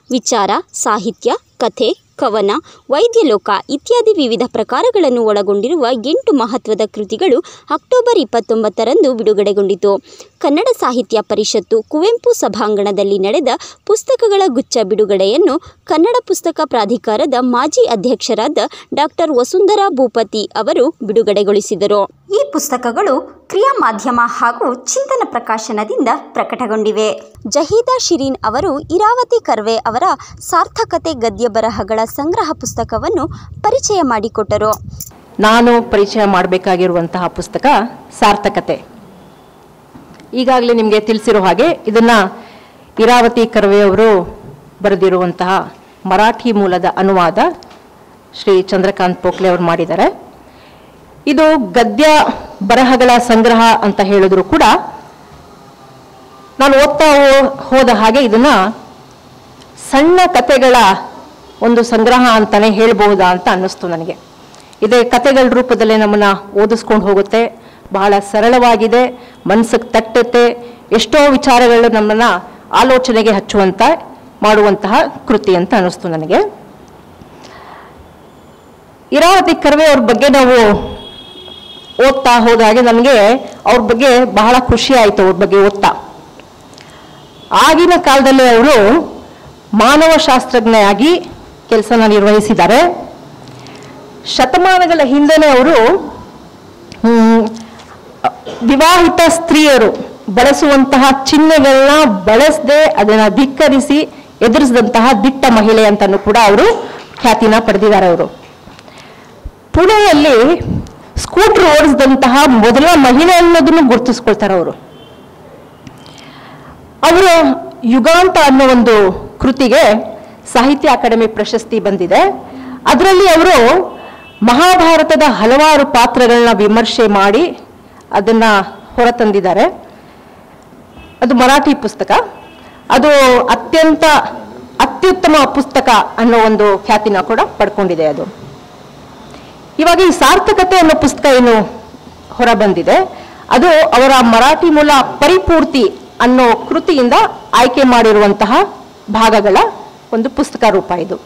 ವಿಚಾರ ಸಾಹಿತ್ಯ ಕಥೆ ಕವನ ವೈದ್ಯಲೋಕ ಇತ್ಯಾದಿ ವಿವಿಧ ಪ್ರಕಾರಗಳನ್ನು ಒಳಗೊಂಡಿರುವ ಎಂಟು ಮಹತ್ವದ ಕೃತಿಗಳು ಅಕ್ಟೋಬರ್ ಇಪ್ಪತ್ತೊಂಬತ್ತರಂದು ಬಿಡುಗಡೆಗೊಂಡಿತು ಕನ್ನಡ ಸಾಹಿತ್ಯ ಪರಿಷತ್ತು ಕುವೆಂಪು ಸಭಾಂಗಣದಲ್ಲಿ ನಡೆದ ಪುಸ್ತಕಗಳ ಗುಚ್ಛ ಬಿಡುಗಡೆಯನ್ನು ಕನ್ನಡ ಪುಸ್ತಕ ಪ್ರಾಧಿಕಾರದ ಮಾಜಿ ಅಧ್ಯಕ್ಷರಾದ ಡಾಕ್ಟರ್ ವಸುಂಧರಾ ಭೂಪತಿ ಅವರು ಬಿಡುಗಡೆಗೊಳಿಸಿದರು ಈ ಪುಸ್ತಕಗಳು ಕ್ರಿಯಾ ಮಾಧ್ಯಮ ಹಾಗೂ ಚಿಂತನ ಪ್ರಕಾಶನದಿಂದ ಪ್ರಕಟಗೊಂಡಿವೆ ಜಹೀದಾ ಶಿರೀನ್ ಅವರು ಇರಾವತಿ ಕರ್ವೆ ಅವರ ಸಾರ್ಥಕತೆ ಗದ್ಯ ಬರಹಗಳ ಸಂಗ್ರಹ ಪುಸ್ತಕವನ್ನು ಪರಿಚಯ ಮಾಡಿಕೊಟ್ಟರು ನಾನು ಪರಿಚಯ ಮಾಡಬೇಕಾಗಿರುವಂತಹ ಪುಸ್ತಕ ಸಾರ್ಥಕತೆ ಈಗಾಗಲೇ ನಿಮಗೆ ತಿಳಿಸಿರೋ ಹಾಗೆ ಇದನ್ನ ಇರಾವತಿ ಕರ್ವೆಯವರು ಬರೆದಿರುವಂತಹ ಮರಾಠಿ ಮೂಲದ ಅನುವಾದ ಶ್ರೀ ಚಂದ್ರಕಾಂತ್ ಪೋಖ್ಲೆ ಅವರು ಮಾಡಿದ್ದಾರೆ ಇದು ಗದ್ಯ ಬರಹಗಳ ಸಂಗ್ರಹ ಅಂತ ಹೇಳಿದ್ರು ಕೂಡ ನಾನು ಓದ್ತಾ ಹೋ- ಹೋದ ಹಾಗೆ ಇದನ್ನ ಸಣ್ಣ ಕಥೆಗಳ ಒಂದು ಸಂಗ್ರಹ ಅಂತಾನೆ ಹೇಳ್ಬಹುದಾ ಅಂತ ಅನ್ನಿಸ್ತು ನನಗೆ ಇದೇ ಕಥೆಗಳ ರೂಪದಲ್ಲೇ ನಮ್ಮನ್ನ ಓದಿಸ್ಕೊಂಡು ಹೋಗುತ್ತೆ ಬಹಳ ಸರಳವಾಗಿದೆ ಮನಸ್ಸಿಗೆ ತಟ್ಟುತ್ತೆ ಎಷ್ಟೋ ವಿಚಾರಗಳು ನಮ್ಮನ್ನ ಆಲೋಚನೆಗೆ ಹಚ್ಚುವಂತ ಮಾಡುವಂತಹ ಕೃತಿ ಅಂತ ಅನ್ನಿಸ್ತು ನನಗೆ ಇರಾವತಿ ಕರ್ವೆ ಅವ್ರ ಬಗ್ಗೆ ನಾವು ಓದ್ತಾ ಹೋದಾಗೆ ನನಗೆ ಅವ್ರ ಬಗ್ಗೆ ಬಹಳ ಖುಷಿ ಆಯಿತು ಅವ್ರ ಬಗ್ಗೆ ಓದ್ತಾ ಆಗಿನ ಕಾಲದಲ್ಲಿ ಅವರು ಮಾನವ ಶಾಸ್ತ್ರಜ್ಞೆಯಾಗಿ ಕೆಲಸನ ನಿರ್ವಹಿಸಿದ್ದಾರೆ ಶತಮಾನಗಳ ಹಿಂದೆನೇ ಅವರು ಹ್ಮ್, ವಿವಾಹಿತ ಸ್ತ್ರೀಯರು ಬಳಸುವಂತಹ ಚಿಹ್ನೆಗಳನ್ನ ಬಳಸದೆ ಅದನ್ನ ಧಿಕ್ಕರಿಸಿ ಎದುರಿಸಿದಂತಹ ದಿಟ್ಟ ಮಹಿಳೆ ಅಂತಲೂ ಕೂಡ ಅವರು ಖ್ಯಾತಿನ ಪಡೆದಿದ್ದಾರೆ ಅವರು ಪುಣೆಯಲ್ಲಿ ಸ್ಕೂಟರ್ ಓಡಿಸಿದಂತಹ ಮೊದಲ ಮಹಿಳೆ ಅನ್ನೋದನ್ನು ಗುರುತಿಸ್ಕೊಳ್ತಾರೆ ಅವರು ಅವರ ಯುಗಾಂತ ಅನ್ನೋ ಒಂದು ಕೃತಿಗೆ ಸಾಹಿತ್ಯ ಅಕಾಡೆಮಿ ಪ್ರಶಸ್ತಿ ಬಂದಿದೆ ಅದರಲ್ಲಿ ಅವರು ಮಹಾಭಾರತದ ಹಲವಾರು ಪಾತ್ರಗಳನ್ನ ವಿಮರ್ಶೆ ಮಾಡಿ ಅದನ್ನ ಹೊರತಂದಿದ್ದಾರೆ ಅದು ಮರಾಠಿ ಪುಸ್ತಕ ಅದು ಅತ್ಯಂತ ಅತ್ಯುತ್ತಮ ಪುಸ್ತಕ ಅನ್ನೋ ಒಂದು ಖ್ಯಾತಿನ ಕೂಡ ಪಡ್ಕೊಂಡಿದೆ ಅದು ಇವಾಗ ಈ ಸಾರ್ಥಕತೆ ಅನ್ನೋ ಪುಸ್ತಕ ಏನು ಹೊರ ಬಂದಿದೆ ಅದು ಅವರ ಮರಾಠಿ ಮೂಲ ಪರಿಪೂರ್ತಿ ಅನ್ನೋ ಕೃತಿಯಿಂದ ಆಯ್ಕೆ ಮಾಡಿರುವಂತಹ ಭಾಗಗಳ ಒಂದು ಪುಸ್ತಕ ರೂಪ ಇದು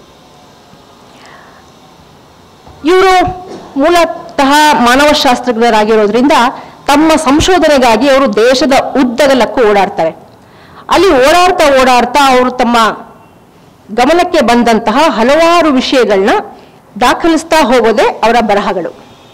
ಇವರು ಮೂಲತಃ ಮಾನವಶಾಸ್ತ್ರಜ್ಞರಾಗಿರೋದ್ರಿಂದ ತಮ್ಮ ಸಂಶೋಧನೆಗಾಗಿ ಅವರು ದೇಶದ ಉದ್ದಗಲಕ್ಕೂ ಓಡಾಡ್ತಾರೆ ಅಲ್ಲಿ ಓಡಾಡ್ತಾ ಓಡಾಡ್ತಾ ಅವರು ತಮ್ಮ ಗಮನಕ್ಕೆ ಬಂದಂತಹ ಹಲವಾರು ವಿಷಯಗಳನ್ನ ದಾಖಲಿಸ್ತಾ ಹೋಗೋದೇ ಅವರ ಬರಹಗಳು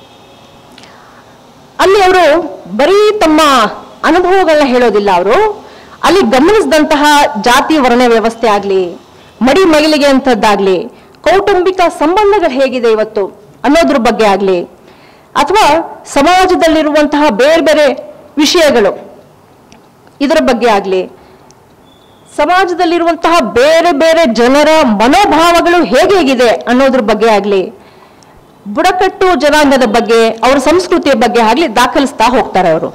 ಅಲ್ಲಿ ಅವರು ಬರೀ ತಮ್ಮ ಅನುಭವಗಳನ್ನ ಹೇಳೋದಿಲ್ಲ ಅವರು ಅಲ್ಲಿ ಗಮನಿಸಿದಂತಹ ಜಾತಿ ವರ್ಣ ವ್ಯವಸ್ಥೆ ಆಗ್ಲಿ ಮಡಿ ಮೈಲಿಗೆ ಅಂತದ್ದಾಗ್ಲಿ ಕೌಟುಂಬಿಕ ಸಂಬಂಧಗಳು ಹೇಗಿದೆ ಇವತ್ತು ಅನ್ನೋದ್ರ ಬಗ್ಗೆ ಆಗ್ಲಿ ಅಥವಾ ಸಮಾಜದಲ್ಲಿರುವಂತಹ ಬೇರೆ ಬೇರೆ ವಿಷಯಗಳು ಇದರ ಬಗ್ಗೆ ಆಗ್ಲಿ ಸಮಾಜದಲ್ಲಿರುವಂತಹ ಬೇರೆ ಬೇರೆ ಜನರ ಮನೋಭಾವಗಳು ಹೇಗೆ ಹೇಗಿದೆ ಅನ್ನೋದ್ರ ಬಗ್ಗೆ ಆಗ್ಲಿ ಬುಡಕಟ್ಟು ಜನಾಂಗದ ಬಗ್ಗೆ ಅವರ ಸಂಸ್ಕೃತಿಯ ಬಗ್ಗೆ ಆಗ್ಲಿ ದಾಖಲಿಸ್ತಾ ಹೋಗ್ತಾರೆ ಅವರು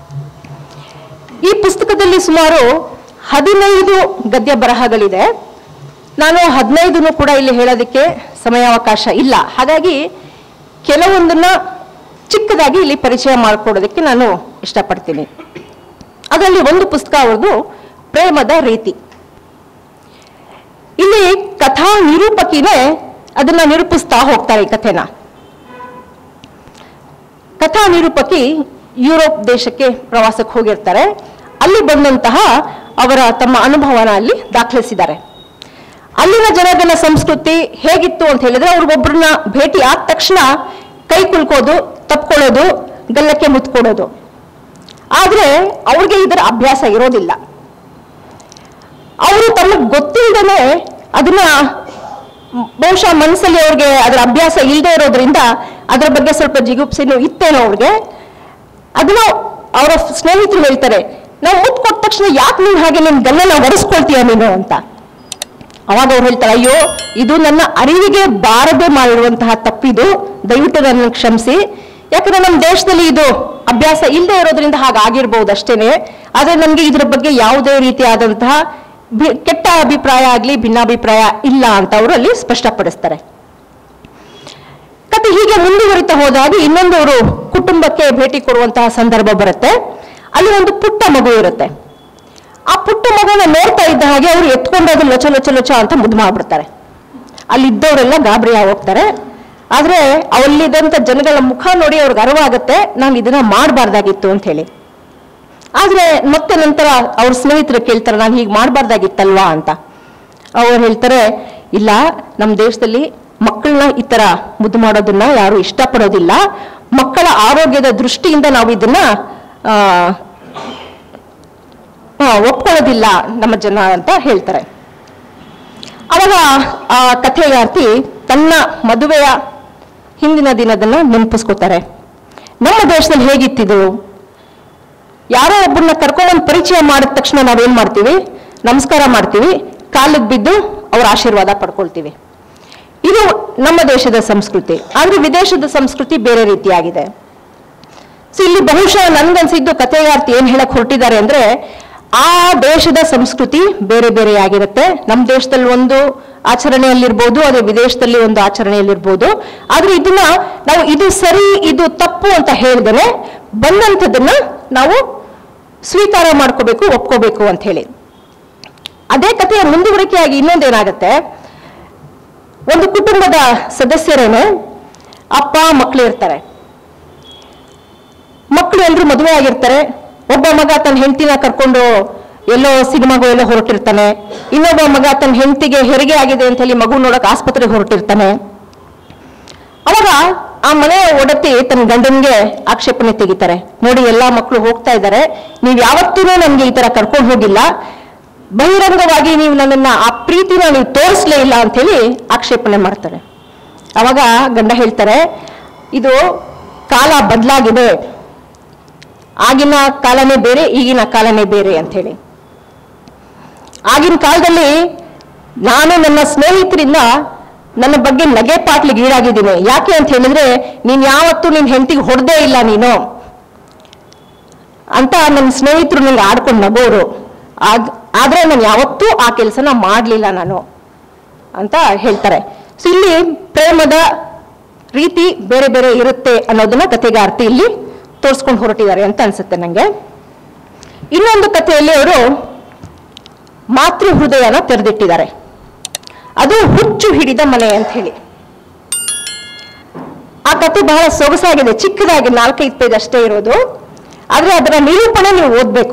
ಈ ಪುಸ್ತಕದಲ್ಲಿ ಸುಮಾರು ಹದಿನೈದು ಗದ್ಯ ಬರಹಗಳಿದೆ ನಾನು ಹದಿನೈದನ್ನು ಕೂಡ ಇಲ್ಲಿ ಹೇಳೋದಕ್ಕೆ ಸಮಯಾವಕಾಶ ಇಲ್ಲ ಹಾಗಾಗಿ ಕೆಲವೊಂದನ್ನ ಚಿಕ್ಕದಾಗಿ ಇಲ್ಲಿ ಪರಿಚಯ ಮಾಡಿಕೊಡೋದಕ್ಕೆ ನಾನು ಇಷ್ಟಪಡ್ತೀನಿ ಅದರಲ್ಲಿ ಒಂದು ಪುಸ್ತಕ ಅವ್ರದ್ದು ಪ್ರೇಮದ ರೀತಿ ಇಲ್ಲಿ ಕಥಾ ನಿರೂಪಕಿನೇ ಅದನ್ನ ನಿರೂಪಿಸ್ತಾ ಹೋಗ್ತಾರೆ ಈ ಕಥೆನ ಕಥಾ ನಿರೂಪಕಿ ಯುರೋಪ್ ದೇಶಕ್ಕೆ ಪ್ರವಾಸಕ್ಕೆ ಹೋಗಿರ್ತಾರೆ ಅಲ್ಲಿ ಬಂದಂತಹ ಅವರ ತಮ್ಮ ಅನುಭವನ ಅಲ್ಲಿ ದಾಖಲಿಸಿದ್ದಾರೆ ಅಲ್ಲಿನ ಜನಗಣ ಸಂಸ್ಕೃತಿ ಹೇಗಿತ್ತು ಅಂತ ಹೇಳಿದ್ರೆ ಅವ್ರಿಗೊಬ್ಬರನ್ನ ಭೇಟಿ ಆದ ತಕ್ಷಣ ಕೈ ಕುಲ್ಕೋದು ತಪ್ಕೊಳ್ಳೋದು ಗಲ್ಲಕ್ಕೆ ಮುತ್ಕೊಡೋದು ಆದ್ರೆ ಅವ್ರಿಗೆ ಇದರ ಅಭ್ಯಾಸ ಇರೋದಿಲ್ಲ ಅವರು ತಮಗೆ ಗೊತ್ತಿಲ್ಲದೇ ಅದನ್ನ ಮ್, ಬಹುಶಃ ಮನಸ್ಸಲ್ಲಿ ಅವ್ರಿಗೆ ಅದರ ಅಭ್ಯಾಸ ಇಲ್ಲದೆ ಇರೋದ್ರಿಂದ ಅದರ ಬಗ್ಗೆ ಸ್ವಲ್ಪ ಜಿಗುಪ್ಸೆನೂ ಇತ್ತೇನೋ ಅವ್ರಿಗೆ ಅದನ್ನ ಅವರ ಸ್ನೇಹಿತರು ಹೇಳ್ತಾರೆ ನಾವು ಮುತ್ತು ಕೊಟ್ಟ ತಕ್ಷಣ ಯಾಕೆ ನೀನು ಹಾಗೆ ನಿನ್ ಗಲ್ಲನ ಒರೆಸ್ಕೊಳ್ತೀಯ ನೀನು ಅಂತ ಅವಾಗ ಅವ್ರು ಹೇಳ್ತಾರೆ ಅಯ್ಯೋ ಇದು ನನ್ನ ಅರಿವಿಗೆ ಬಾರದೆ ಮಾಡಿರುವಂತಹ ತಪ್ಪಿದು ದಯವಿಟ್ಟು ನನ್ನ ಕ್ಷಮಿಸಿ ಯಾಕಂದ್ರೆ ನಮ್ಮ ದೇಶದಲ್ಲಿ ಇದು ಅಭ್ಯಾಸ ಇಲ್ಲದೆ ಇರೋದ್ರಿಂದ ಹಾಗಾಗಿರ್ಬೋದು ಅಷ್ಟೇನೆ ಆದ್ರೆ ನಮ್ಗೆ ಇದ್ರ ಬಗ್ಗೆ ಯಾವುದೇ ರೀತಿಯಾದಂತಹ ಭಿ- ಕೆಟ್ಟ ಅಭಿಪ್ರಾಯ ಆಗ್ಲಿ ಭಿನ್ನಾಭಿಪ್ರಾಯ ಇಲ್ಲ ಅಂತ ಅವರು ಅಲ್ಲಿ ಸ್ಪಷ್ಟಪಡಿಸ್ತಾರೆ ಕತೆ ಹೀಗೆ ಮುಂದುವರಿತಾ ಹೋದಾಗ ಇನ್ನೊಂದು ಅವರು ಕುಟುಂಬಕ್ಕೆ ಭೇಟಿ ಕೊಡುವಂತಹ ಸಂದರ್ಭ ಬರುತ್ತೆ ಅಲ್ಲಿ ಒಂದು ಪುಟ್ಟ ಮಗು ಇರುತ್ತೆ ಆ ಪುಟ್ಟ ಮಗುನ ನೋಡ್ತಾ ಇದ್ದ ಹಾಗೆ ಅವರು ಎತ್ಕೊಂಡೋದು ಲೊಚ ಲೊಚ ಲೊಚ ಅಂತ ಮುದ್ದು ಮಾಡ್ಬಿಡ್ತಾರೆ ಅಲ್ಲಿದ್ದವರೆಲ್ಲ ಗಾಬರಿ ಹೋಗ್ತಾರೆ ಆದ್ರೆ ಅಲ್ಲಿದ್ದಂಥ ಜನಗಳ ಮುಖ ನೋಡಿ ಅವ್ರಿಗೆ ಅರಿವಾಗುತ್ತೆ ನಾನು ಇದನ್ನ ಮಾಡಬಾರ್ದಾಗಿತ್ತು ಅಂತ ಹೇಳಿ ಆದ್ರೆ ಮತ್ತೆ ನಂತರ ಅವ್ರ ಸ್ನೇಹಿತರು ಕೇಳ್ತಾರೆ ನಾನು ಹೀಗೆ ಮಾಡಬಾರ್ದಾಗಿತ್ತಲ್ವಾ ಅಂತ ಅವ್ರು ಹೇಳ್ತಾರೆ ಇಲ್ಲ ನಮ್ಮ ದೇಶದಲ್ಲಿ ಮಕ್ಕಳನ್ನ ಈ ತರ ಮುದ್ದು ಮಾಡೋದನ್ನ ಯಾರು ಇಷ್ಟಪಡೋದಿಲ್ಲ ಮಕ್ಕಳ ಆರೋಗ್ಯದ ದೃಷ್ಟಿಯಿಂದ ನಾವು ಇದನ್ನ ಆ, ಆ, ಒಪ್ಕೊಳ್ಳೋದಿಲ್ಲ ನಮ್ಮ ಜನ ಅಂತ ಹೇಳ್ತಾರೆ ಅವಾಗ ಆ ಕಥೆಗಾರ್ತಿ ತನ್ನ ಮದುವೆಯ ಹಿಂದಿನ ದಿನದನ್ನ ನೆನಪಿಸ್ಕೋತಾರೆ ನಮ್ಮ ದೇಶದಲ್ಲಿ ಹೇಗಿತ್ತಿದು ಯಾರೋ ಒಬ್ಬರನ್ನ ಕರ್ಕೊಂಡೊಂದು ಪರಿಚಯ ಮಾಡಿದ ತಕ್ಷಣ ನಾವೇನ್ ಮಾಡ್ತೀವಿ ನಮಸ್ಕಾರ ಮಾಡ್ತೀವಿ ಕಾಲಿಗೆ ಬಿದ್ದು ಅವ್ರ ಆಶೀರ್ವಾದ ಪಡ್ಕೊಳ್ತೀವಿ ಇದು ನಮ್ಮ ದೇಶದ ಸಂಸ್ಕೃತಿ ಆದ್ರೆ ವಿದೇಶದ ಸಂಸ್ಕೃತಿ ಬೇರೆ ರೀತಿಯಾಗಿದೆ ಸೊ ಇಲ್ಲಿ ಬಹುಶಃ ನನ್ಗನ್ಸಿದ್ದು ಕಥೆಗಾರ್ತಿ ಏನ್ ಹೇಳಕ್ ಹೊರಟಿದ್ದಾರೆ ಅಂದ್ರೆ ಆ ದೇಶದ ಸಂಸ್ಕೃತಿ ಬೇರೆ ಬೇರೆ ಆಗಿರುತ್ತೆ ನಮ್ಮ ದೇಶದಲ್ಲಿ ಒಂದು ಆಚರಣೆಯಲ್ಲಿರ್ಬೋದು ಅದೇ ವಿದೇಶದಲ್ಲಿ ಒಂದು ಆಚರಣೆಯಲ್ಲಿರ್ಬೋದು ಆದ್ರೆ ಇದನ್ನ ನಾವು ಇದು ಸರಿ ಇದು ತಪ್ಪು ಅಂತ ಹೇಳ್ದೇನೆ ಬಂದಂಥದ್ದನ್ನ ನಾವು ಸ್ವೀಕಾರ ಮಾಡ್ಕೋಬೇಕು ಒಪ್ಕೋಬೇಕು ಅಂತ ಹೇಳಿ ಅದೇ ಕಥೆಯ ಮುಂದುವರಿಕೆಯಾಗಿ ಇನ್ನೊಂದೇನಾಗತ್ತೆ ಒಂದು ಕುಟುಂಬದ ಸದಸ್ಯರೇನು ಅಪ್ಪ ಮಕ್ಕಳು ಇರ್ತಾರೆ ಮಕ್ಕಳು ಎಲ್ರು ಮದುವೆ ಆಗಿರ್ತಾರೆ ಒಬ್ಬ ಮಗ ತನ್ನ ಹೆಂಡತಿನ ಕರ್ಕೊಂಡು ಎಲ್ಲೋ ಸಿನಿಮಾಗೂ ಎಲ್ಲೋ ಹೊರಟಿರ್ತಾನೆ ಇನ್ನೊಬ್ಬ ಮಗ ತನ್ನ ಹೆಂಡತಿಗೆ ಹೆರಿಗೆ ಆಗಿದೆ ಅಂತ ಹೇಳಿ ಮಗು ನೋಡಕ್ ಆಸ್ಪತ್ರೆಗೆ ಹೊರಟಿರ್ತಾನೆ ಅವಾಗ ಆ ಮನೆ ಒಡತಿ ತನ್ನ ಗಂಡನ್ಗೆ ಆಕ್ಷೇಪಣೆ ತೆಗಿತಾರೆ ನೋಡಿ ಎಲ್ಲಾ ಮಕ್ಕಳು ಹೋಗ್ತಾ ಇದ್ದಾರೆ ನೀವ್ ಯಾವತ್ತೂ ನನ್ಗೆ ಈ ತರ ಕರ್ಕೊಂಡು ಹೋಗಿಲ್ಲ ಬಹಿರಂಗವಾಗಿ ನೀವು ನನ್ನನ್ನ ಆ ಪ್ರೀತಿನ ನೀವು ತೋರಿಸ್ಲೇ ಇಲ್ಲ ಅಂತ ಹೇಳಿ ಆಕ್ಷೇಪಣೆ ಮಾಡ್ತಾರೆ ಅವಾಗ ಗಂಡ ಹೇಳ್ತಾರೆ ಇದು ಕಾಲ ಬದಲಾಗಿದೆ ಆಗಿನ ಕಾಲನೇ ಬೇರೆ ಈಗಿನ ಕಾಲನೇ ಬೇರೆ ಅಂತ ಹೇಳಿ ಆಗಿನ ಕಾಲದಲ್ಲಿ ನಾನು ನನ್ನ ಸ್ನೇಹಿತರಿಂದ ನನ್ನ ಬಗ್ಗೆ ನಗೆ ಪಾಟ್ಲಿಗೆ ಈಡಾಗಿದ್ದೀನಿ ಯಾಕೆ ಅಂತ ಹೇಳಿದ್ರೆ ನೀನ್ ಯಾವತ್ತೂ ನಿನ್ ಹೆಂಡತಿಗೆ ಹೊಡೆದೇ ಇಲ್ಲ ನೀನು ಅಂತ ನನ್ನ ಸ್ನೇಹಿತರು ನಂಗೆ ಆಡ್ಕೊಂಡು ನಗೋರು ಆಗ್ ಆದ್ರೆ ನಾನು ಯಾವತ್ತೂ ಆ ಕೆಲಸನ ಮಾಡಲಿಲ್ಲ ನಾನು ಅಂತ ಹೇಳ್ತಾರೆ ಸೊ ಇಲ್ಲಿ ಪ್ರೇಮದ ರೀತಿ ಬೇರೆ ಬೇರೆ ಇರುತ್ತೆ ಅನ್ನೋದನ್ನ ಕಥೆಗಾರ್ತಿ ಇಲ್ಲಿ ತೋರಿಸ್ಕೊಂಡು ಹೊರಟಿದ್ದಾರೆ ಅಂತ ಅನ್ಸುತ್ತೆ ನಂಗೆ ಇನ್ನೊಂದು ಕಥೆಯಲ್ಲಿ ಅವರು ಮಾತೃ ಹೃದಯನ ತೆರೆದಿಟ್ಟಿದ್ದಾರೆ ಅದು ಹುಚ್ಚು ಹಿಡಿದ ಮನೆ ಅಂತ ಹೇಳಿ ಆ ಕತೆ ಬಹಳ ಸೊಗಸಾಗಿದೆ ಚಿಕ್ಕದಾಗಿ ನಾಲ್ಕೈದು ಪೇಜ್ ಅಷ್ಟೇ ಇರೋದು ಆದ್ರೆ ಅದರ ನಿರೂಪಣೆ ನೀವು ಓದ್ಬೇಕು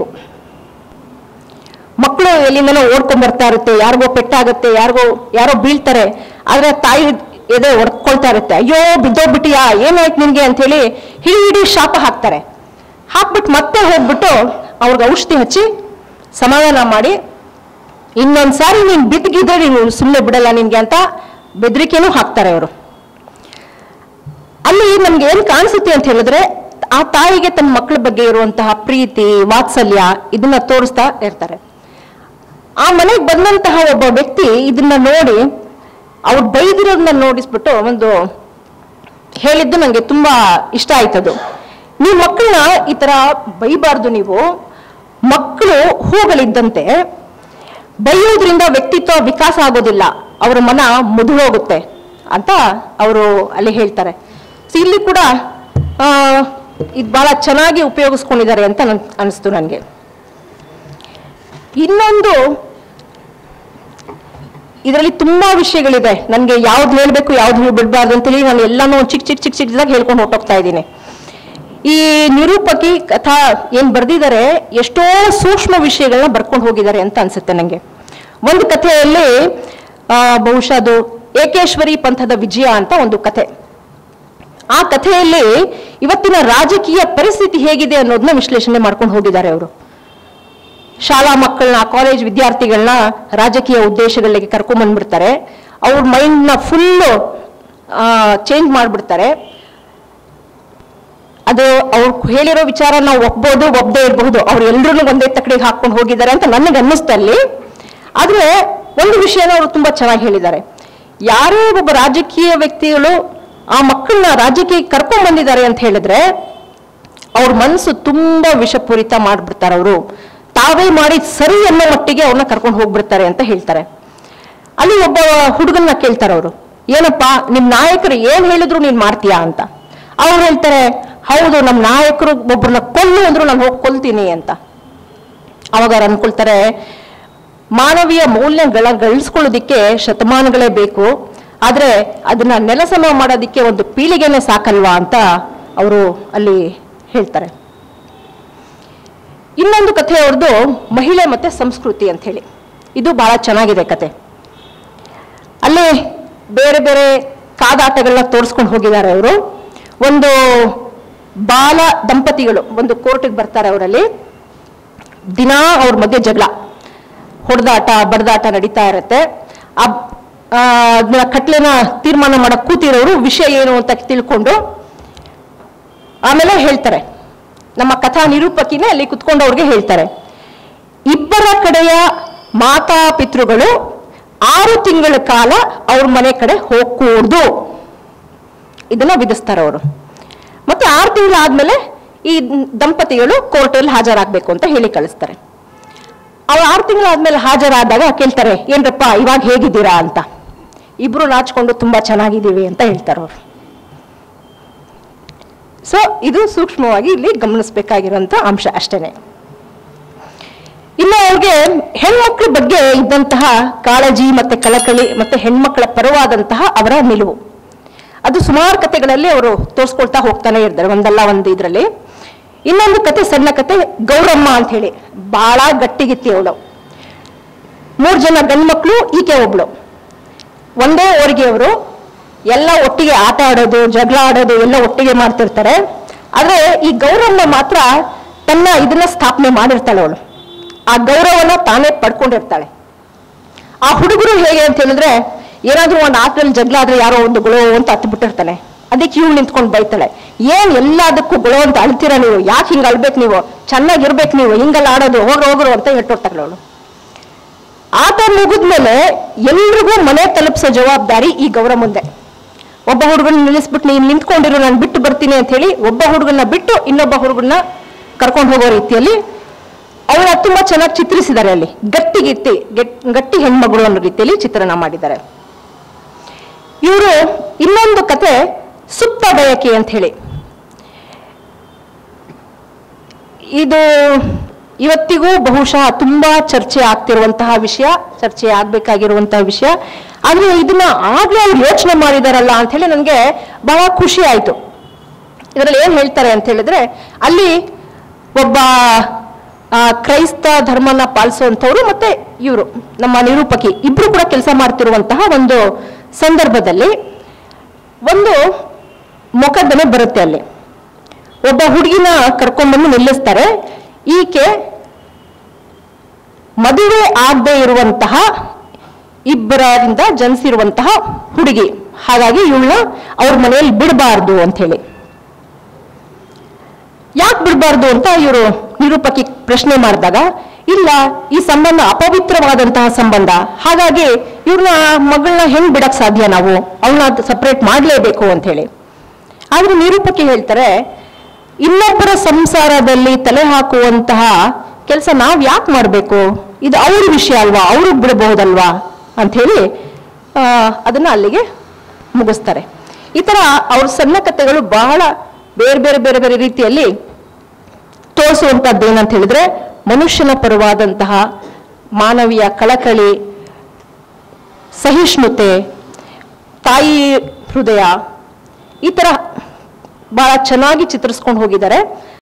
ಮಕ್ಕಳು ಎಲ್ಲಿಂದನೋ ಓಡ್ಕೊಂಡ್ ಬರ್ತಾ ಇರುತ್ತೆ ಯಾರಿಗೋ ಪೆಟ್ಟಾಗುತ್ತೆ ಯಾರಿಗೋ ಯಾರೋ ಬೀಳ್ತಾರೆ ಆದ್ರೆ ತಾಯಿ ಎದೆ ಒಡ್ಕೊಳ್ತಾ ಇರುತ್ತೆ ಅಯ್ಯೋ ಬಿದ್ದೋಗ್ಬಿಟ್ಟಿಯಾ ಏನಾಯ್ತು ನಿನ್ಗೆ ಅಂತ ಹೇಳಿ ಹಿಡಿ ಹಿಡಿ ಶಾಪ ಹಾಕ್ತಾರೆ ಹಾಕ್ಬಿಟ್ಟು ಮತ್ತೆ ಹೋಗ್ಬಿಟ್ಟು ಅವ್ರಿಗೆ ಔಷಧಿ ಹಚ್ಚಿ ಸಮಾಧಾನ ಮಾಡಿ ಇನ್ನೊಂದ್ಸಾರಿ ನೀನ್ ಬಿದ್ದಿದ್ರೆ ನೀನು ಸುಮ್ಮನೆ ಬಿಡಲ್ಲ ನಿನ್ಗೆ ಅಂತ ಬೆದರಿಕೆನೂ ಹಾಕ್ತಾರೆ ಅವರು ಅಲ್ಲಿ ನಮ್ಗೆ ಏನ್ ಕಾಣಿಸುತ್ತೆ ಅಂತ ಹೇಳಿದ್ರೆ ಆ ತಾಯಿಗೆ ತನ್ನ ಮಕ್ಕಳ ಬಗ್ಗೆ ಇರುವಂತಹ ಪ್ರೀತಿ ವಾತ್ಸಲ್ಯ ಇದನ್ನ ತೋರಿಸ್ತಾ ಇರ್ತಾರೆ ಆ ಮನೆಗೆ ಬಂದಂತಹ ಒಬ್ಬ ವ್ಯಕ್ತಿ ಇದನ್ನ ನೋಡಿ ಅವ್ರು ಬೈದಿರೋದನ್ನ ನೋಡಿಸ್ಬಿಟ್ಟು ಒಂದು ಹೇಳಿದ್ದು ನಂಗೆ ತುಂಬಾ ಇಷ್ಟ ಆಯ್ತದು ನೀವು ಮಕ್ಕಳನ್ನ ಈ ತರ ಬೈಬಾರ್ದು ನೀವು ಮಕ್ಕಳು ಹೂಗಳಿದ್ದಂತೆ ಬೈಯೋದ್ರಿಂದ ವ್ಯಕ್ತಿತ್ವ ವಿಕಾಸ ಆಗೋದಿಲ್ಲ ಅವರ ಮನ ಮುದುಗೋಗುತ್ತೆ ಅಂತ ಅವರು ಅಲ್ಲಿ ಹೇಳ್ತಾರೆ ಸೊ ಇಲ್ಲಿ ಕೂಡ ಆ, ಇದು ಬಹಳ ಚೆನ್ನಾಗಿ ಉಪಯೋಗಿಸ್ಕೊಂಡಿದ್ದಾರೆ ಅಂತ ನನ್ ಅನಿಸ್ತು ನನಗೆ ಇನ್ನೊಂದು ಇದರಲ್ಲಿ ತುಂಬಾ ವಿಷಯಗಳಿದೆ ನನಗೆ ಯಾವ್ದು ಹೇಳ್ಬೇಕು ಯಾವ್ದು ಬಿಡಬಾರ್ದು ಅಂತೇಳಿ ನಾನು ಎಲ್ಲಾನು ಚಿಕ್ಕ ಚಿಕ್ಕ ಚಿಕ್ಕ ಚಿಕ್ಕದಾಗಿ ಹೇಳ್ಕೊಂಡು ಹೊರಟೋಗ್ತಾ ಇದ್ದೀನಿ ಈ ನಿರೂಪಕಿ ಕಥಾ ಏನ್ ಬರ್ದಿದ್ದಾರೆ ಎಷ್ಟೋ ಸೂಕ್ಷ್ಮ ವಿಷಯಗಳನ್ನ ಬರ್ಕೊಂಡು ಹೋಗಿದ್ದಾರೆ ಅಂತ ಅನ್ಸುತ್ತೆ ನಂಗೆ ಒಂದು ಕಥೆಯಲ್ಲಿ ಆ, ಬಹುಶಃ ಅದು ಏಕೇಶ್ವರಿ ಪಂಥದ ವಿಜಯ ಅಂತ ಒಂದು ಕಥೆ ಆ ಕಥೆಯಲ್ಲಿ ಇವತ್ತಿನ ರಾಜಕೀಯ ಪರಿಸ್ಥಿತಿ ಹೇಗಿದೆ ಅನ್ನೋದನ್ನ ವಿಶ್ಲೇಷಣೆ ಮಾಡ್ಕೊಂಡು ಹೋಗಿದ್ದಾರೆ ಅವರು ಶಾಲಾ ಮಕ್ಕಳನ್ನ ಕಾಲೇಜ್ ವಿದ್ಯಾರ್ಥಿಗಳನ್ನ ರಾಜಕೀಯ ಉದ್ದೇಶಗಳಿಗೆ ಕರ್ಕೊಂಡ್ ಬಂದ್ಬಿಡ್ತಾರೆ ಅವ್ರ ಮೈಂಡ್ನ ಫುಲ್ಲು ಚೇಂಜ್ ಮಾಡ್ಬಿಡ್ತಾರೆ ಅದು ಅವ್ರು ಹೇಳಿರೋ ವಿಚಾರ ನಾವು ಒಪ್ಬೋದು ಒಪ್ಪದೇ ಇರಬಹುದು ಅವ್ರು ಎಲ್ರೂ ಒಂದೇ ತಕ್ಕಡಿಗೆ ಹಾಕೊಂಡು ಹೋಗಿದ್ದಾರೆ ಅಂತ ನನಗೆ ಅನ್ನಿಸ್ತಾ ಅಲ್ಲಿ ಆದ್ರೆ ಒಂದು ವಿಷಯನ ಅವರು ತುಂಬಾ ಚೆನ್ನಾಗಿ ಹೇಳಿದ್ದಾರೆ ಯಾರೇ ಒಬ್ಬ ರಾಜಕೀಯ ವ್ಯಕ್ತಿಗಳು ಆ ಮಕ್ಕಳನ್ನ ರಾಜಕೀಯಕ್ಕೆ ಕರ್ಕೊಂಡ್ ಬಂದಿದ್ದಾರೆ ಅಂತ ಹೇಳಿದ್ರೆ ಅವ್ರ ಮನಸ್ಸು ತುಂಬಾ ವಿಷಪೂರಿತ ಮಾಡ್ಬಿಡ್ತಾರೆ ಅವರು ತಾವೇ ಮಾಡಿ ಸರಿ ಅನ್ನೋ ಮಟ್ಟಿಗೆ ಅವ್ರನ್ನ ಕರ್ಕೊಂಡು ಹೋಗ್ಬಿಡ್ತಾರೆ ಅಂತ ಹೇಳ್ತಾರೆ ಅಲ್ಲಿ ಒಬ್ಬ ಹುಡುಗನ್ನ ಕೇಳ್ತಾರೆ ಅವರು ಏನಪ್ಪ ನಿಮ್ ನಾಯಕರು ಏನ್ ಹೇಳಿದ್ರು ನೀನ್ ಮಾಡ್ತೀಯಾ ಅಂತ ಅವ್ರು ಹೇಳ್ತಾರೆ ಹೌದು ನಮ್ ನಾಯಕರು ಒಬ್ಬರನ್ನ ಕೊಲ್ಲು ಅಂದ್ರು ನಾನು ಹೋಗಿ ಕೊಲ್ತೀನಿ ಅಂತ ಅವಾಗ ಅವ್ರು ಅನ್ಕೊಳ್ತಾರೆ ಮಾನವೀಯ ಮೌಲ್ಯಗಳ ಗಳಿಸ್ಕೊಳ್ಳೋದಿಕ್ಕೆ ಶತಮಾನಗಳೇ ಬೇಕು ಆದರೆ ಅದನ್ನ ನೆಲಸಮ ಮಾಡೋದಿಕ್ಕೆ ಒಂದು ಪೀಳಿಗೆನೇ ಸಾಕಲ್ವಾ ಅಂತ ಅವರು ಅಲ್ಲಿ ಹೇಳ್ತಾರೆ ಇನ್ನೊಂದು ಕಥೆ ಅವ್ರದ್ದು ಮಹಿಳೆ ಮತ್ತೆ ಸಂಸ್ಕೃತಿ ಅಂತ ಹೇಳಿ ಇದು ಬಹಳ ಚೆನ್ನಾಗಿದೆ ಕತೆ ಅಲ್ಲಿ ಬೇರೆ ಬೇರೆ ಕಾದಾಟಗಳನ್ನ ತೋರಿಸ್ಕೊಂಡು ಹೋಗಿದ್ದಾರೆ ಅವರು ಒಂದು ಬಾಲ ದಂಪತಿಗಳು ಒಂದು ಕೋರ್ಟಿಗೆ ಬರ್ತಾರೆ ಅವರಲ್ಲಿ ದಿನಾ ಅವ್ರ ಮಧ್ಯೆ ಜಗಳ ಹೊಡೆದಾಟ ಬಡದಾಟ ನಡೀತಾ ಇರುತ್ತೆ ಆ ಆ, ಅದನ್ನ ಕಟ್ಲೆನ ತೀರ್ಮಾನ ಮಾಡಕ್ ಕೂತಿರೋರು ವಿಷಯ ಏನು ಅಂತ ತಿಳ್ಕೊಂಡು ಆಮೇಲೆ ಹೇಳ್ತಾರೆ ನಮ್ಮ ಕಥಾ ನಿರೂಪಕಿನೇ ಅಲ್ಲಿ ಕುತ್ಕೊಂಡು ಅವ್ರಿಗೆ ಹೇಳ್ತಾರೆ ಇಬ್ಬರ ಕಡೆಯ ಮಾತಾ ಪಿತೃಗಳು ಆರು ತಿಂಗಳ ಕಾಲ ಅವ್ರ ಮನೆ ಕಡೆ ಹೋಗ್ಕೂಡ್ದು ಇದನ್ನ ವಿಧಿಸ್ತಾರೆ ಅವರು ಮತ್ತೆ ಆರು ತಿಂಗಳಾದ್ಮೇಲೆ ಈ ದಂಪತಿಗಳು ಕೋರ್ಟಲ್ಲಿ ಹಾಜರಾಗಬೇಕು ಅಂತ ಹೇಳಿ ಕಳಿಸ್ತಾರೆ ಅವ್ರು ಆರು ತಿಂಗಳಾದ್ಮೇಲೆ ಹಾಜರಾದಾಗ ಕೇಳ್ತಾರೆ ಏನ್ರಪ್ಪ ಇವಾಗ ಹೇಗಿದ್ದೀರಾ ಅಂತ ಇಬ್ರು ನಾಚ್ಕೊಂಡು ತುಂಬಾ ಚೆನ್ನಾಗಿದ್ದೀವಿ ಅಂತ ಹೇಳ್ತಾರೆ ಅವರು ಸೊ ಇದು ಸೂಕ್ಷ್ಮವಾಗಿ ಇಲ್ಲಿ ಗಮನಿಸಬೇಕಾಗಿರುವಂತ ಅಂಶ ಅಷ್ಟೇನೆ ಇನ್ನು ಅವ್ರಿಗೆ ಹೆಣ್ಮಕ್ಳ ಬಗ್ಗೆ ಇದ್ದಂತಹ ಕಾಳಜಿ ಮತ್ತೆ ಕಳಕಳಿ ಮತ್ತೆ ಹೆಣ್ಮಕ್ಳ ಪರವಾದಂತಹ ಅವರ ನಿಲುವು ಅದು ಸುಮಾರು ಕಥೆಗಳಲ್ಲಿ ಅವರು ತೋರಿಸ್ಕೊಳ್ತಾ ಹೋಗ್ತಾನೆ ಇರ್ತಾರೆ ಒಂದಲ್ಲ ಒಂದು ಇದರಲ್ಲಿ ಇನ್ನೊಂದು ಕತೆ ಸಣ್ಣ ಕತೆ ಗೌರಮ್ಮ ಅಂತ ಹೇಳಿ ಬಹಳ ಗಟ್ಟಿಗಿತ್ತಿ ಅವಳು ಮೂರು ಜನ ಗಂಡ್ಮಕ್ಳು ಈಕೆ ಒಬ್ಳು ಒಂದೇ ಊರಿಗೆ ಅವರು ಎಲ್ಲ ಒಟ್ಟಿಗೆ ಆಟ ಆಡೋದು ಜಗಳ ಆಡೋದು ಎಲ್ಲ ಒಟ್ಟಿಗೆ ಮಾಡ್ತಿರ್ತಾರೆ ಆದ್ರೆ ಈ ಗೌರಮ್ಮ ಮಾತ್ರ ತನ್ನ ಇದನ್ನ ಸ್ಥಾಪನೆ ಮಾಡಿರ್ತಾಳೆ ಅವಳು ಆ ಗೌರವನ ತಾನೇ ಪಡ್ಕೊಂಡಿರ್ತಾಳೆ ಆ ಹುಡುಗರು ಹೇಗೆ ಅಂತ ಹೇಳಿದ್ರೆ ಏನಾದ್ರೂ ಒಂದು ಆಟದಲ್ಲಿ ಜಗಳ ಆದ್ರೆ ಯಾರೋ ಒಂದು ಗುಳೋ ಅಂತ ಹತ್ತು ಬಿಟ್ಟಿರ್ತಾನೆ ಅದಕ್ಕೆ ಇವಳು ನಿಂತ್ಕೊಂಡು ಬೈತಾಳೆ ಏನ್ ಎಲ್ಲದಕ್ಕೂ ಗುಳೋ ಅಂತ ಅಳ್ತೀರ ನೀವು ಯಾಕೆ ಹಿಂಗ ಅಳ್ಬೇಕು ನೀವು ಚೆನ್ನಾಗಿರ್ಬೇಕು ನೀವು ಹಿಂಗಲ್ಲ ಆಡೋದು ಹೋಗ್ರು ಹೋಗ್ರು ಅಂತ ಹೇಳ್ಕೊಡ್ತಾಳೆ ಅವಳು ಆಟ ಮುಗಿದ್ಮೇಲೆ ಎಲ್ರಿಗೂ ಮನೆ ತಲುಪಿಸೋ ಜವಾಬ್ದಾರಿ ಈ ಗೌರ ಮುಂದೆ ಒಬ್ಬ ಹುಡುಗನ ನಿಲ್ಲಿಸ್ಬಿಟ್ಟು ನೀನು ನಿಂತ್ಕೊಂಡಿರು ನಾನು ಬಿಟ್ಟು ಬರ್ತೀನಿ ಅಂತ ಹೇಳಿ ಒಬ್ಬ ಹುಡುಗನ ಬಿಟ್ಟು ಇನ್ನೊಬ್ಬ ಹುಡುಗನ ಕರ್ಕೊಂಡು ಹೋಗೋ ರೀತಿಯಲ್ಲಿ ಅವಳ ತುಂಬಾ ಚೆನ್ನಾಗಿ ಚಿತ್ರಿಸಿದ್ದಾರೆ ಅಲ್ಲಿ ಗಟ್ಟಿ ಗಿಟ್ಟಿ ಗೆಟ್- ಗಟ್ಟಿ ಹೆಣ್ಮಗಳು ಅನ್ನೋ ರೀತಿಯಲ್ಲಿ ಚಿತ್ರಣ ಮಾಡಿದ್ದಾರೆ ಇವರು ಇನ್ನೊಂದು ಕತೆ ಸುಪ್ತ ಬಯಕೆ ಅಂತ ಹೇಳಿ ಇದು ಇವತ್ತಿಗೂ ಬಹುಶಃ ತುಂಬಾ ಚರ್ಚೆ ಆಗ್ತಿರುವಂತಹ ವಿಷಯ ಚರ್ಚೆ ಆಗ್ಬೇಕಾಗಿರುವಂತಹ ವಿಷಯ ಆದ್ರೆ ಇದನ್ನ ಆಗ್ಲೇ ಅವ್ರು ಯೋಚನೆ ಮಾಡಿದಾರಲ್ಲ ಅಂತ ಹೇಳಿ ನನಗೆ ಬಹಳ ಖುಷಿ ಆಯ್ತು ಇದರಲ್ಲಿ ಏನ್ ಹೇಳ್ತಾರೆ ಅಂತ ಹೇಳಿದ್ರೆ ಅಲ್ಲಿ ಒಬ್ಬ ಆ, ಕ್ರೈಸ್ತ ಧರ್ಮನ ಪಾಲಿಸುವಂಥವ್ರು ಮತ್ತೆ ಇವರು ನಮ್ಮ ನಿರೂಪಕಿ ಇಬ್ರು ಕೂಡ ಕೆಲಸ ಮಾಡ್ತಿರುವಂತಹ ಒಂದು ಸಂದರ್ಭದಲ್ಲಿ ಒಂದು ಮೊಕದ್ದಮೆ ಬರುತ್ತೆ ಅಲ್ಲಿ ಒಬ್ಬ ಹುಡುಗಿನ ಕರ್ಕೊಂಡ್ಬಂದು ನಿಲ್ಲಿಸ್ತಾರೆ ಈಕೆ ಮದುವೆ ಆಗದೆ ಇರುವಂತಹ ಇಬ್ಬರಿಂದ ಜನಿಸಿರುವಂತಹ ಹುಡುಗಿ ಹಾಗಾಗಿ ಇವಳನ್ನ ಅವ್ರ ಮನೆಯಲ್ಲಿ ಬಿಡಬಾರ್ದು ಅಂತ ಹೇಳಿ ಯಾಕೆ ಬಿಡಬಾರ್ದು ಅಂತ ಇವರು ನಿರೂಪಕಿ ಪ್ರಶ್ನೆ ಮಾಡಿದಾಗ ಇಲ್ಲ ಈ ಸಂಬಂಧ ಅಪವಿತ್ರವಾದಂತಹ ಸಂಬಂಧ ಹಾಗಾಗಿ ಇವ್ರನ್ನ ಮಗಳನ್ನ ಹೆಂಗ್ ಬಿಡಕ್ ಸಾಧ್ಯ ನಾವು ಅವಳನ್ನ ಸಪರೇಟ್ ಮಾಡಲೇಬೇಕು ಅಂತ ಹೇಳಿ ಆದ್ರೆ ನಿರೂಪಕಿ ಹೇಳ್ತಾರೆ ಇನ್ನೊಬ್ಬರ ಸಂಸಾರದಲ್ಲಿ ತಲೆ ಹಾಕುವಂತಹ ಕೆಲಸ ನಾವ್ ಯಾಕೆ ಮಾಡಬೇಕು ಇದು ಅವ್ರ ವಿಷಯ ಅಲ್ವಾ ಅವ್ರಿಗೆ ಬಿಡಬಹುದಲ್ವಾ ಅಂತ ಹೇಳಿ ಆ, ಅದನ್ನ ಅಲ್ಲಿಗೆ ಮುಗಿಸ್ತಾರೆ ಈ ತರ ಅವ್ರ ಸಣ್ಣ ಕಥೆಗಳು ಬಹಳ ಬೇರೆ ಬೇರೆ ಬೇರೆ ಬೇರೆ ರೀತಿಯಲ್ಲಿ ತೋರಿಸುವಂತದ್ದು ಏನಂತ ಹೇಳಿದ್ರೆ ಮನುಷ್ಯನ ಪರವಾದಂತಹ ಮಾನವೀಯ ಕಳಕಳಿ ಸಹಿಷ್ಣುತೆ ತಾಯಿ ಹೃದಯ ಈ ತರ ಬಹಳ ಚೆನ್ನಾಗಿ ಚಿತ್ರಿಸ್ಕೊಂಡು ಹೋಗಿದ್ದಾರೆ